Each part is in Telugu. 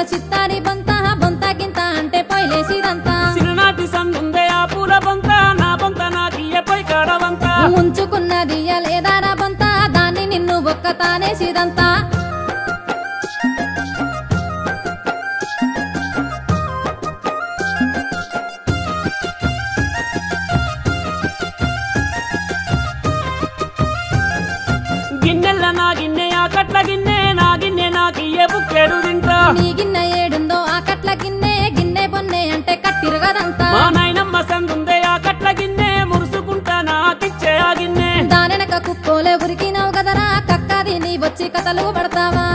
చిత్తారి బొంత బొంత గింత అంటే పొయ్యిలేసిదంతా చిన్ననాటి సందుందే ఆ పూల బొంత నా బొంత నాకియ్య పోయి కాడవంత ముంచుకున్నది లేదారా బొంత దాన్ని నిన్ను ఒక్క తానేసిదంతా గిన్నెల నా గిన్నె ఆ కట్ల గిన్నె నా గిన్నె నాకియ్య బుక్కెడు తింటా నీ గిన్నె ఏడుందో ఆ కట్ల గిన్నె గిన్నె బొన్నె అంటే కట్టిరగదంతా మా నాయనమ్మ సందుందే ఆ కట్ల గిన్నె మురుసుకుంటా నాకిచ్చే ఆ గిన్నె దానెనక కుక్కోలే ఉరికినావు కదరా కక్కది నీ వచ్చి కథలు పడతావా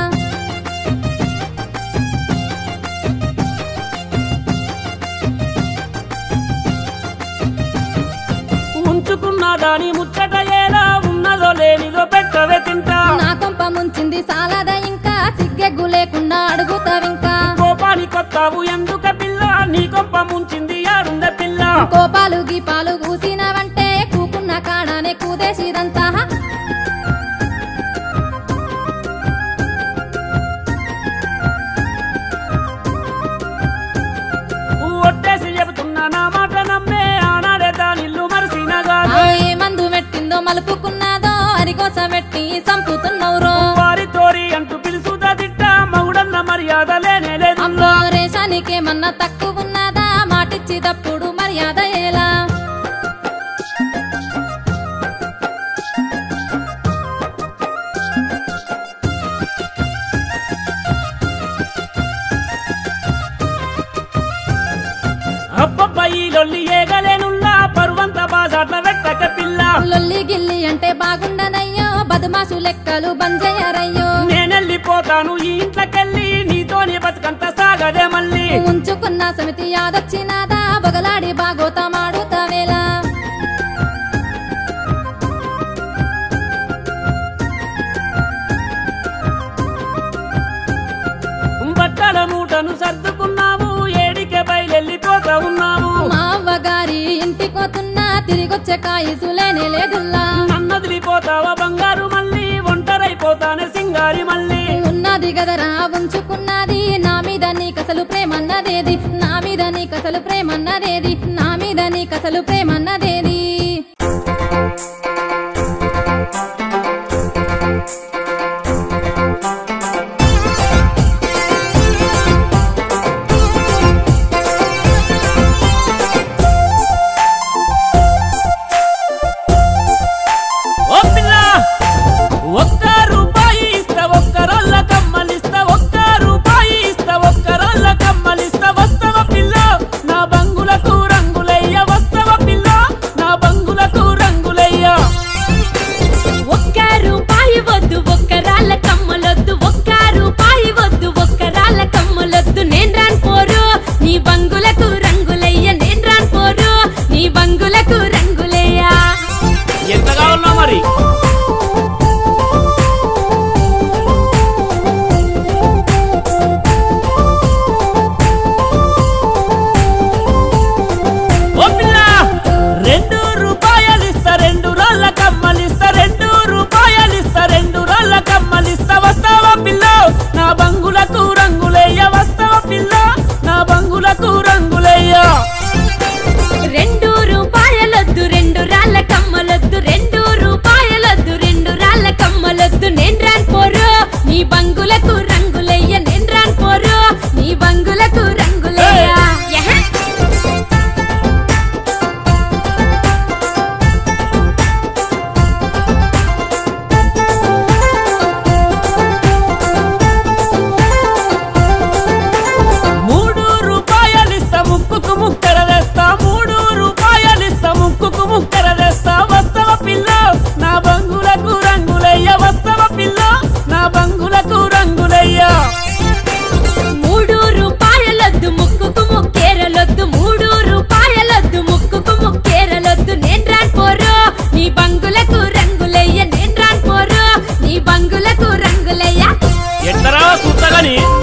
ఉంచుకున్న దాని ముచ్చట ఎలా ఉన్నదో లేనిదో పెట్టవే తింటా నా కొంప ముంచింది సాలద ఇంకా సిగ్గెగ్గు లేకుండా అడుగుతావింకా కోపాని కొత్తావు ఎందుక పిల్ల నీ కొంప ముంచింది ఆడుంద పిల్ల కోపాలు గీపాలు కూసినవంటే కూకున్న కాడానే కూదేసిదంతా ఒట్టేసి చెబుతున్నా నా మాట నమ్మే ఆనాడే దానిల్లు మరిసిన ఆ కాదు ఏ మందు పెట్టిందో మలుపుకున్నాదో అరికోస పెట్టి సంపుతున్నవురో వారి తోరి అంటూ పిలుసుదా తిట్ట మగుడన్న మర్యాద లేనే లేదు అమ్మో రేషానికేమన్నా తక్కువ ఉన్నదా మాటిచ్చి తప్పుడు మర్యాద ఎలా అబ్బబ్బ ఈ లొల్లి ఏగలేనుల్లా పరువంత బాజాట్ల వెట్టక పిల్ల లొల్లి గిల్లి అంటే బాగుండనయ్యో బదుమాసు లెక్కలు బంజయ్యారయ్యో నేనెళ్ళిపోతాను ఈ ఇంట్లోకెళ్ళి నీతోనే బతుకంత సాగదే మళ్ళీ ఉంచుకున్న సమితి యాదొచ్చినాదా బొగలాడి బాగోతమాడుతావేలా బట్టల మూటను సర్దుకున్నాము ఏడికే బయలెళ్ళిపోతా ఉన్నాము మా అవ్వగారి ఇంటికోతున్నా తిరిగొచ్చే కాయిసులేనే లేదుల్లా నన్నదిలిపోతావా బంగారు మళ్ళీ ఒంటరైపోతానే సింగారి మళ్ళీ ఉన్నది గదరా ఉంచుకున్నది నా మీద నీకసలు ప్రేమన్నదేది నా మీద నీకసలు ప్రేమన్నదేది నా మీద నీకసలు ప్రేమన్నదేది ఓ పిల్ల ఒక్క రూపాయి ఇస్తా ఒక్క రోళ్ళ కమ్మలిస్తా ఒక్క రూపాయి ఇస్తా ఒక్క రోళ్ళ కమ్మలిస్తా వస్తవ పిల్ల నా బంగులకు రంగులయ్య వస్తవ పిల్ల నా బంగులకు రంగులయ్య ఒక్క రూపాయి వద్దు ఒక్క రాళ్ళ కమ్మలొద్దు ఒక్క రూపాయి వద్దు ఒక్క రాళ్ళ కమ్మలొద్దు నేను రాను పోరు నీ బంగులకు రంగులయ్య నేను రాను పోరు నీ బంగులకు రంగులయ్య ఎంత కావాలన్నా మరి ఓ పిల్ల రెండు రూపాయలు ఇస్తా రెండు రాళ్ళ కమ్మలిస్తా రెండు రూపాయలు ఇస్తా రెండు రాళ్ళ కమ్మలిస్తా వస్తావా పిల్ల నా బంగులకు రంగులయ్య వస్తావా పిల్ల నా బంగులకు రంగులయ్య రెండు రూపాయలొద్దు రెండు రాళ్ళ కమ్మలొద్దు రెండు రూపాయలొద్దు రెండు రాళ్ళ కమ్మలొద్దు నేను రాను పోరు నీ బంగులకు రంగులయ్య నేను రాను పోరు నీ బంగులకు రంగులయ్య యహ! మూడు రూపాయలు ఇస్తా ముక్కుకు ముక్కర తెస్తా మూడు రూపాయలు ఇస్తా ముక్కుకు ముక్కర తెస్తా వస్తవ పిల్ల నా బంగులకు రంగులయ్య వస్తవ పిల్ల నా బంగులకు రంగులయ్య మూడు రూపాయలొద్దు ముక్కుకు ముక్కేరలొద్దు మూడు రూపాయలొద్దు ముక్కుకు ముక్కేరలొద్దు నేను రాను పోరు నీ బంగులకు రంగులయ్య నేను రాను పోరు నీ బంగులకు రంగులయ్య ఎట్లరా చూస్తగాని